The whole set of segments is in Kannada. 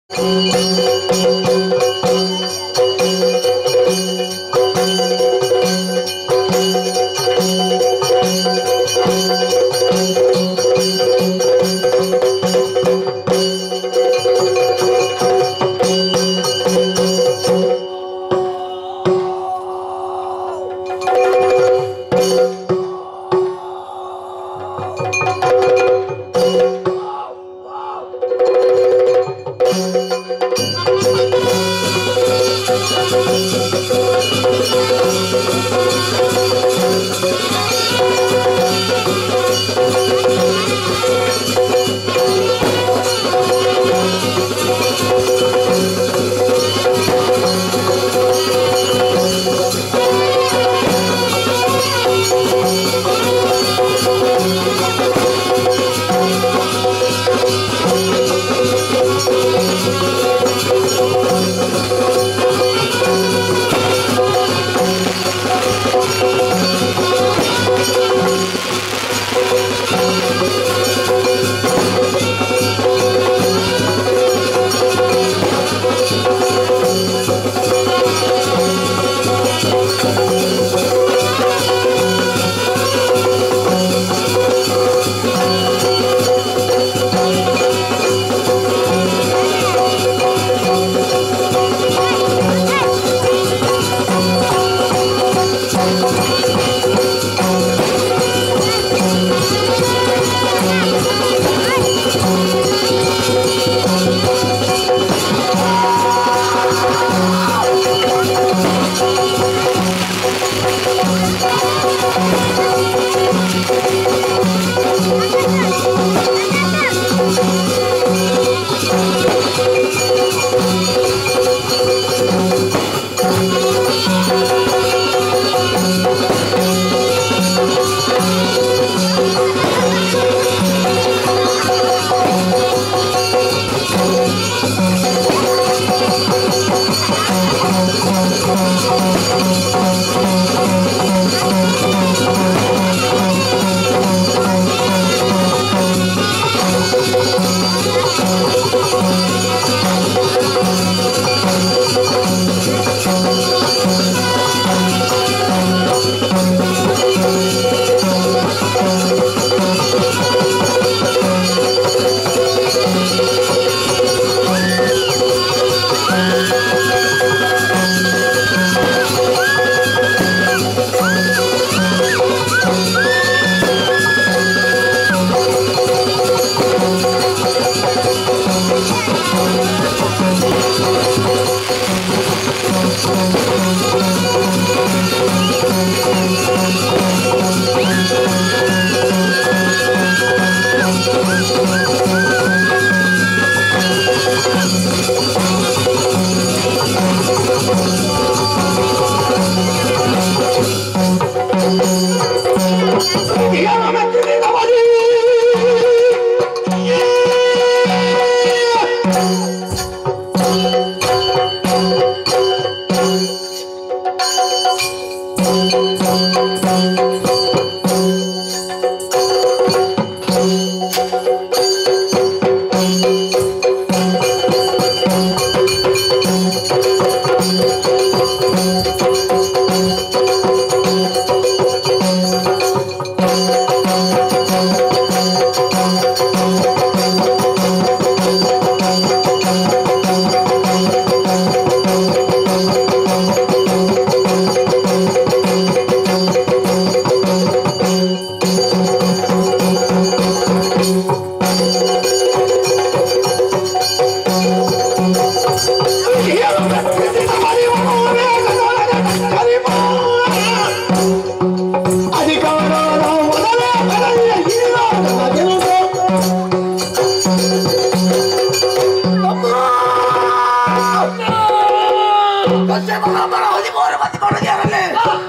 ನಂಬರ ಹದಿಮೂರು ಮಂದಿ ಮನುಜರಲ್ಲಿ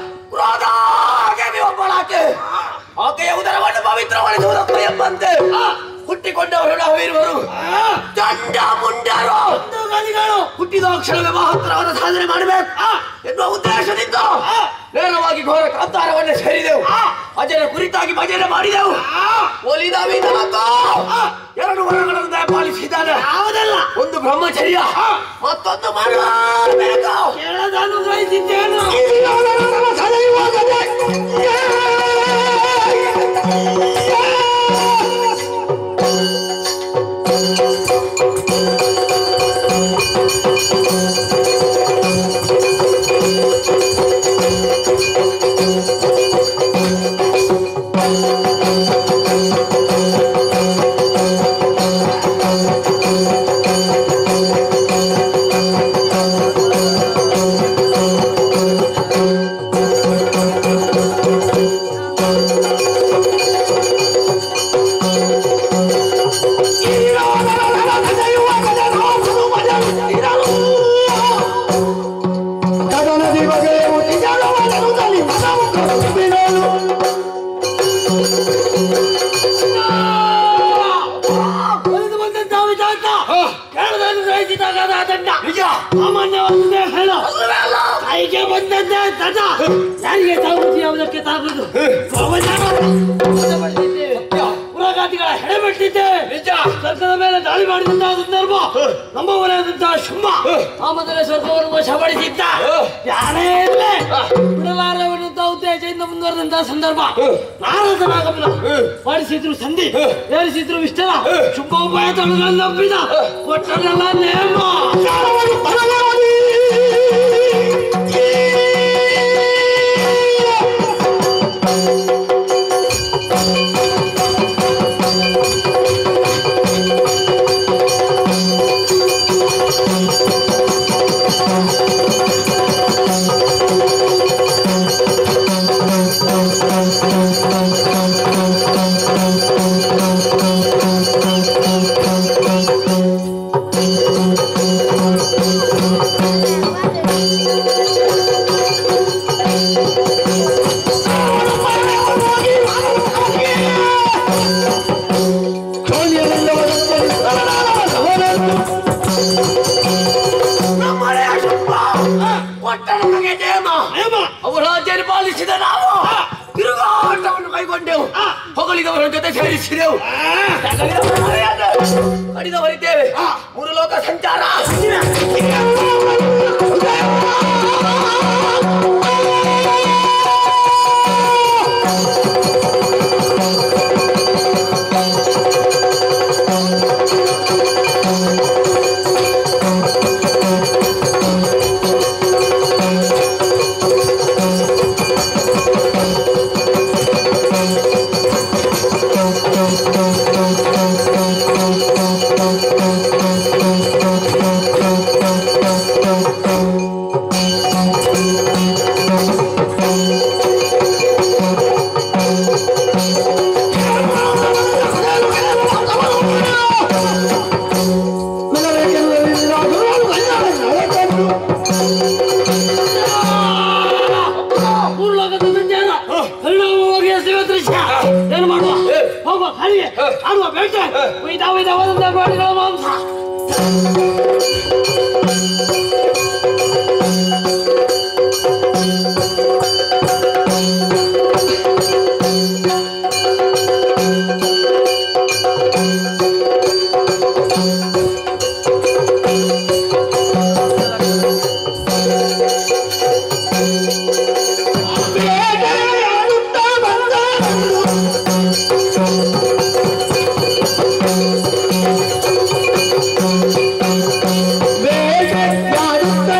ಕ್ರೋಧಾಗೆ ಒಬ್ಬಳಾಕೆ ಆಕೆಯ ಉದರವನ್ನು ಪವಿತ್ರಗೊಳಿಸುವುದಕ್ಕೆ ಎಂಬಂತೆ ಹುಟ್ಟಿಕೊಂಡವರು ನಾವಿರುವರು ದಂಡ ಮುಂಡರು ಹುಟ್ಟಿದ ಕ್ಷಣವೇ ಮಹತ್ತರವಾದ ಸಾಧನೆ ಮಾಡಬೇಕು ಎನ್ನುವ ಉದ್ದೇಶದಿಂದ ನೇರವಾಗಿ ಘೋರ ಕಾಂತಾರವನ್ನೇ ಸೇರಿದೆವು ಅಜ ರಾಜನ ಕುರಿತಾಗಿ ಭಜನೆ ಮಾಡಿದೆವು ಒಲಿದ ವಿಧಾತ ಎರಡು ವರಗಳನ್ನು ದಯಪಾಲಿಸಿದ್ದಾನೆ ಯಾವುದಲ್ಲ ಒಂದು ಬ್ರಹ್ಮಚರ್ಯ ಮತ್ತೊಂದು ಮಾಡಬೇಕು ಕೇಳದನ್ನು ಗ್ರಹಿಸಿದ್ದೇನು ಒಲಿದು ಬಂದಂತ ವಿಧಾತ ಕೇಳದನ್ನು ಗ್ರಹಿಸಿದಾಗ ದಂಡ ನಿಜ ಸಾಮಾನ್ಯವಾದ ಹೇಳ ಅಲ್ಲವೇ ಅಲ್ಲ ಕೈಗೆ ಬಂದಂತೆ ತಟ ಯಾರಿಗೆ ತಾಗುತ್ತಿ ಯಾವುದಕ್ಕೆ ತಾಗುದು ಪುರಗಾತಿಗಳ ಹೆಡೆಬಟ್ಟಿದ್ದೆ ನಿಜ ಸ್ವರ್ಗದ ಮೇಲೆ ದಾಳಿ ಮಾಡಿದಂತಹ ಸಂದರ್ಭ ನಮ್ಮವನಾದಂತಹ ಶುಂಭ ಆ ಮೊದಲೇ ಸ್ವರ್ಗವನ್ನು ವಶಪಡಿಸಿದ್ದ ಯಾರೇ ಇರಲಿ ಬಿಡಲಾರವನ್ನಂತಹ ಉದ್ದೇಶದಿಂದ ಮುಂದುವರೆದಂತಹ ಸಂದರ್ಭ ನಾರದನಾಗಮನ ಮಾಡಿಸಿದ್ರು ಸಂಧಿ ಏರಿಸಿದ್ರು ವಿಷ್ಠನ ಶುಂಭೋಪಾಯ ತೊಳೆಗಳನ್ನು ನಂಬಿದ ಕೊಟ್ಟನೆಲ್ಲ ನೇಮ ನಮ್ಮನೆ ಶುಂಭ ಕೊಟ್ಟ ನಮಗೆ ನೇಮ ನೇಮ ಅವರ ರಾಜ್ಯವನ್ನು ಪಾಲಿಸಿದ ನಾವು ತಿರುಗಾಟವನ್ನು ಕೈಗೊಂಡೆವು ಹೊಗಳಿದವರ ಜೊತೆ ಸೇರಿಸಿದೆವು ಕಡಿದವರಿದ್ದೇವೆ ಮೂರು ಲೋಕ ಸಂಚಾರ ಮೂರು ಲೋಕದ ಸಂಚಾರ ಪರಿಣಾಮವಾಗಿ ಎಸೆಯುವ ದೃಶ್ಯ ಏನು ಮಾಡುವ ಹೋಗುವ ಹರಿಗೆ ಆಡುವ ಬೇಟೆ ಒಯ್ದ ಒಯ್ದ ಹೋದಂತ ಮಾಡಿಗಳ ಮಾಂಸ ಬೇಟೆ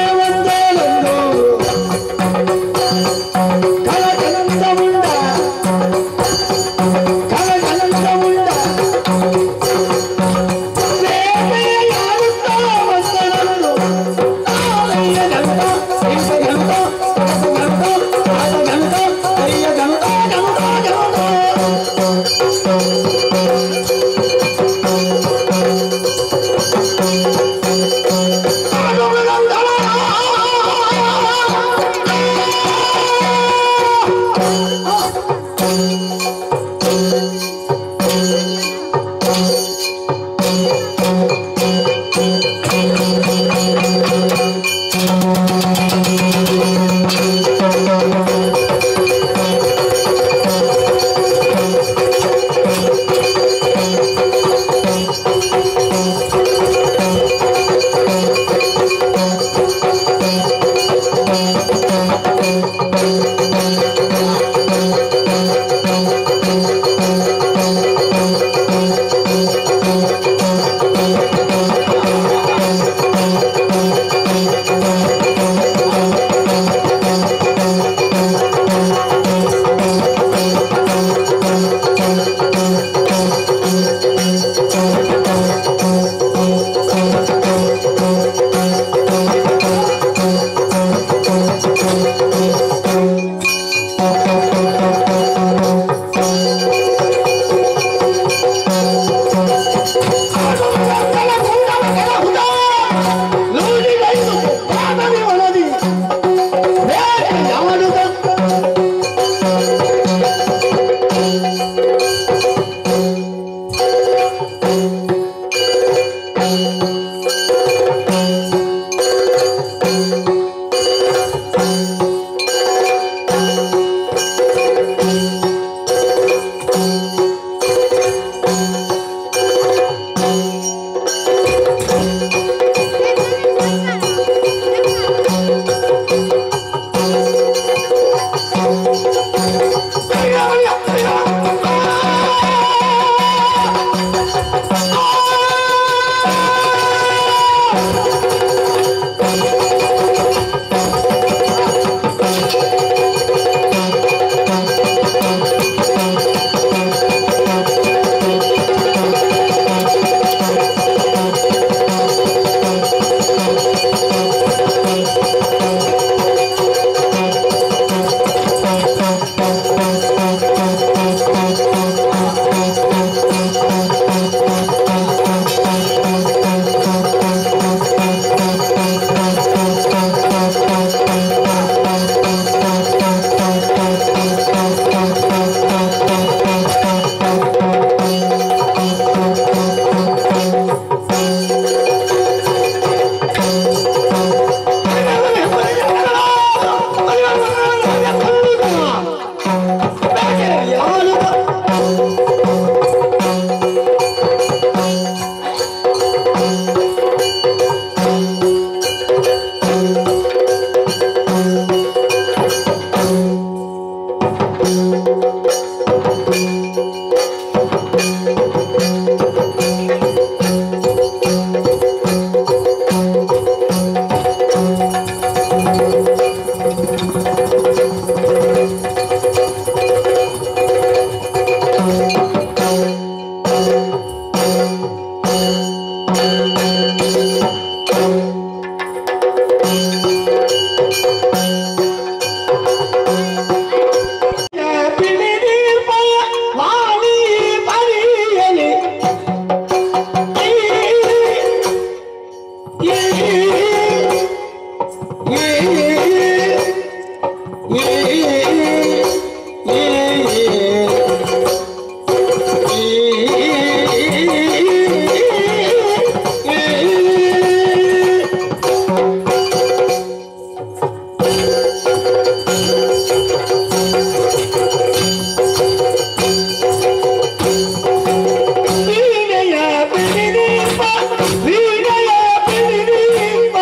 ವೀಣೆಯ ಬಿಳಿದೀಪ ವೀಣೆಯ ಬಿಳಿದೀಪ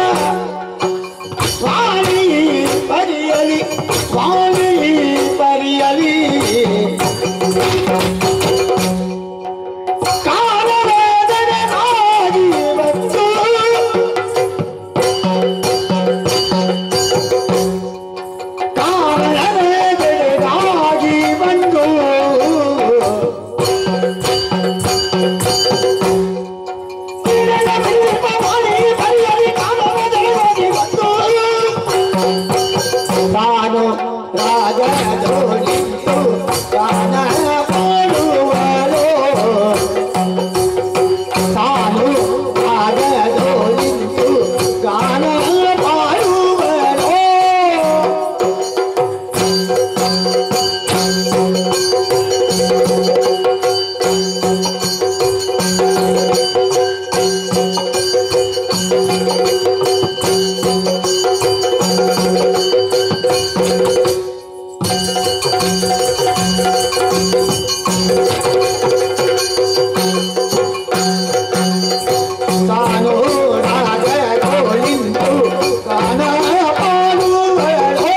ಸ್ವಾಮಿ ಬರಿಯಲಿ ಸ್ವಾಮಿ ಬರಿಯಲಿ ಕಾಲವೇದನೆ ನಾಗಿ ಬಂತು ಕಾಲವೇದನೆ ನಾಗಿ ಬಂತು ನಾನು ರಾಜನಿಂತು ಗಾನ ಮಾಡುವಳು ನಾನು ರಾಜನಿಂತು ಗಾನ ಮಾಡುವಳು ತಾನು ರಾಜನಿಂತು ಗಾನ ಮಾಡುವಳು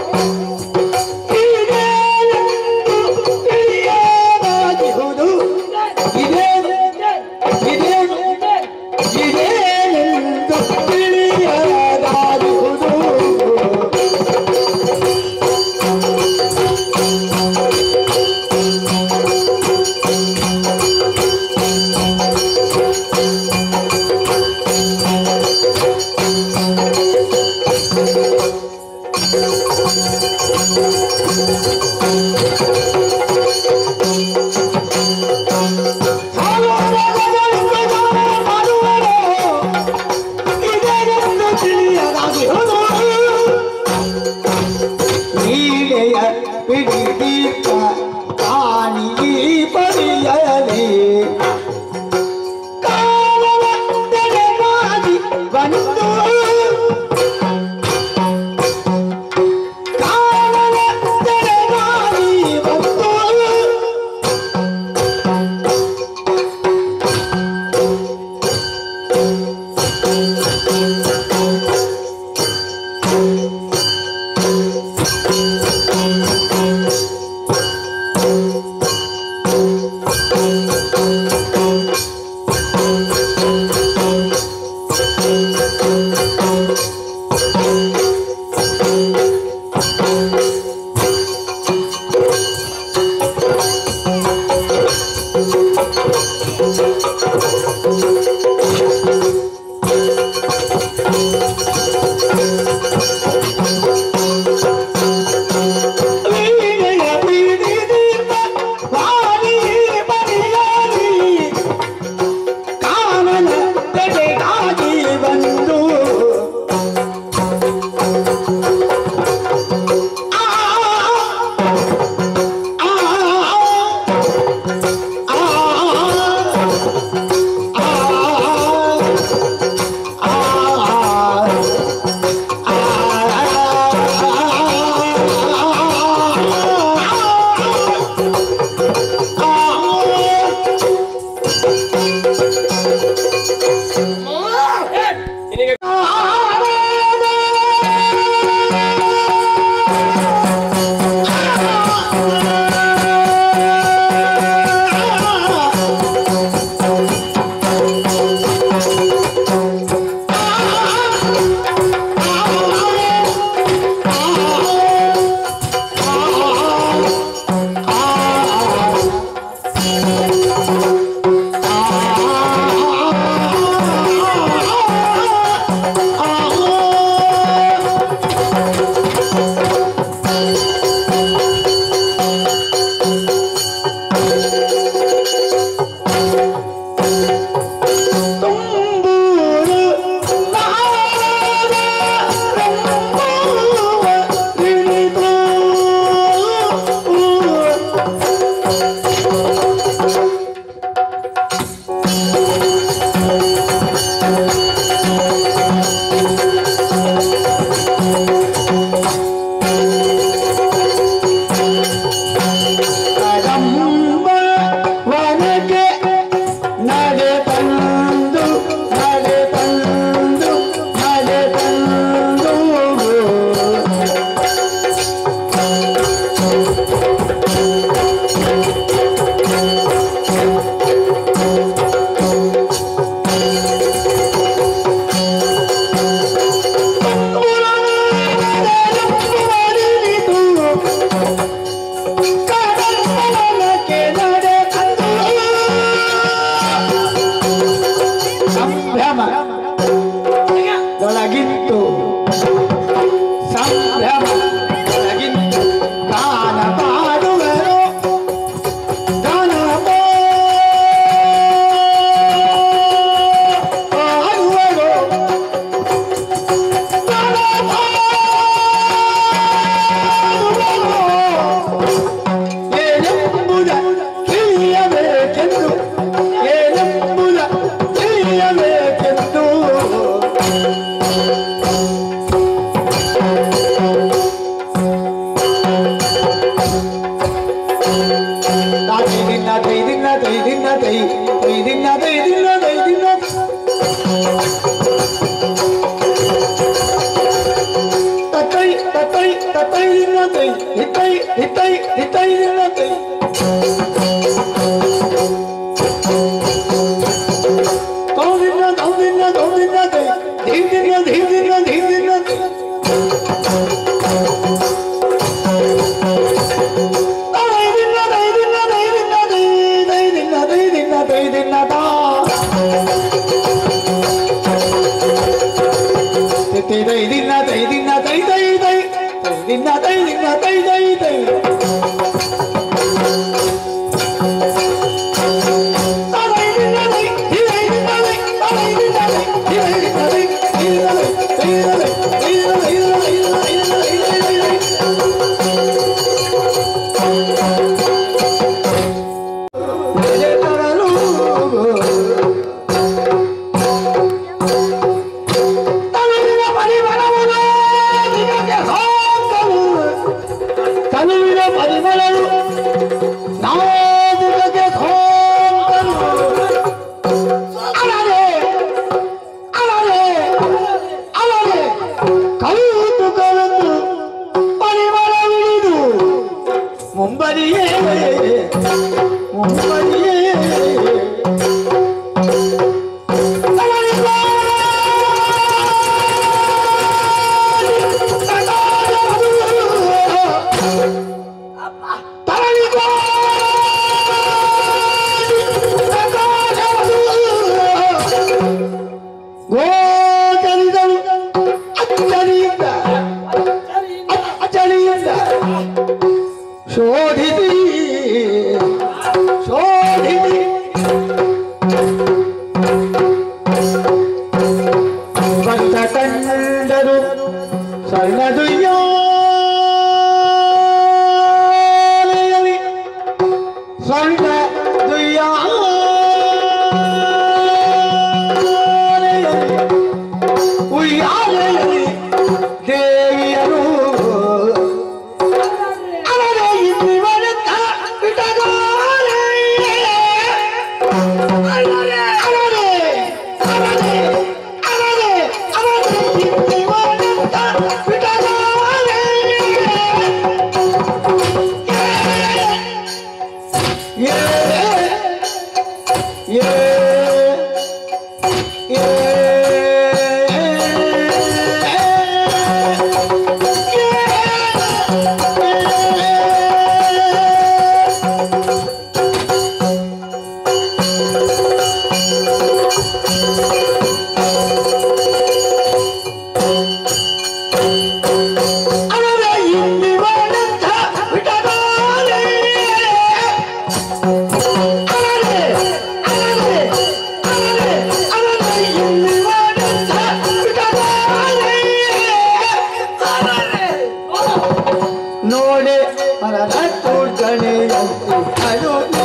ಇದೇನೆಂದು ತಿಳಿಯದಾಗಿಹುದು ಇದೇನು ಇದೇನು ಇದೇನೆಂದು ತಿಳಿಯದಾಗಿಹುದು ತಾನು ರಾಜನಿಂತು ಗಾನ ಮಾಡುವಳು ಇದೇನೆಂದು ತಿಳಿಯದಾಗಿಹುದು ನೀಲೆಯ ಪಿಡಿದೀಪ ಕಾಣಿ ಪರಿಯಲಿ ಕಾಲವ ತೆರೆಮಾಡಿ ಬಂದು ಕಾಲವ ತೆರೆಮಾಡಿ ಬಂದು ತೈ ಹಿತೈ ಹಿತೈ ಹಿತೈ ದಿನ ತೈ ತೌದಿನ ತೌದಿನ ತೌದಿನ ತೈ ಧೀದಿನ ಧೀದಿನ ಧೀದಿನ ತೈ ದೈದಿನ ದೈದಿನ ದೈದಿನ ದೈ ದೈದಿನ ದೈದಿನ ದೈದಿನ ದಾ ತಿತಿ ದೈದಿನ ದೈದಿನ ದೈ ದೈ ದೈ ದೈದಿನ ದೈದಿನ ದೈ ದೈ ದೈ ದೈದಿನ ದೈ ದೈದಿನ ದೈ ದೈದಿನ ದೈ ದೈದಿನ ದೈ ದೈದಿನ ದೈ ದೈದಿನ ದೈ ದೈದಿನ ದೈ ದೈದಿನ ದೈ ದೈದಿನ ದೈ ಎಲೆ ತರಲು ತನುವಿನ ಪರಿಮಳವನ್ನು ನಿನಗೆ ಹಾಕಲು ತನುವಿನ ಪರಿಮಳವು ನಾವು ನಿನಗೆ ಹಾಕಲು ಅಲರೆ ಅಲರೆ ಅಲರೆ ಕೌತುಕವನ್ನು ಪರಿಮಳವಿಳಿದು ಮುಂಬರಿಯೇ ಮುಂಬರಿಯೇ ಗೋಚರಿದರು ಅಚ್ಚರಿಯಿಂದ ಅಚ್ಚರಿಯಿಂದ ಶೋಧಿಸಿ ಶೋಧಿಸಿ ಬಂದ ಕಂಡರು ಸ್ವರ್ಣದುಯ್ಯಾಲೆಯಲಿ ಸ್ವರ್ಣ ದುಯ್ಯಾಲೆಯಲಿ ಉಯ್ಯಾಲೆಯಲಿ ದೇವಿಯರು ಅವರೇ ಇಲ್ಲಿ ಬರುತ್ತ ಬಿಡಗಾರೆ ಅವರೇ ಅವರೇ ಅವರೇ ಅವರೇ ಅವರೇ ಇಲ್ಲಿ ಬರುತ್ತ ಬಿಡಗಾರೆ ಯೇ ಯೇ ಅವರೇ ಇಲ್ಲಿ ಬರುತ್ತ ಬಿಡಗಾರೆ ಅವರೇ ಅವರೇ ಅವರೇ ಅವರೇ ಇಲ್ಲಿ ಬರುತ್ತ ಬಿಡಗಾರೆ ನೋಡೆ ಮರದ ತೋಡ್ಗಳೆಯಂತೆ ಅದು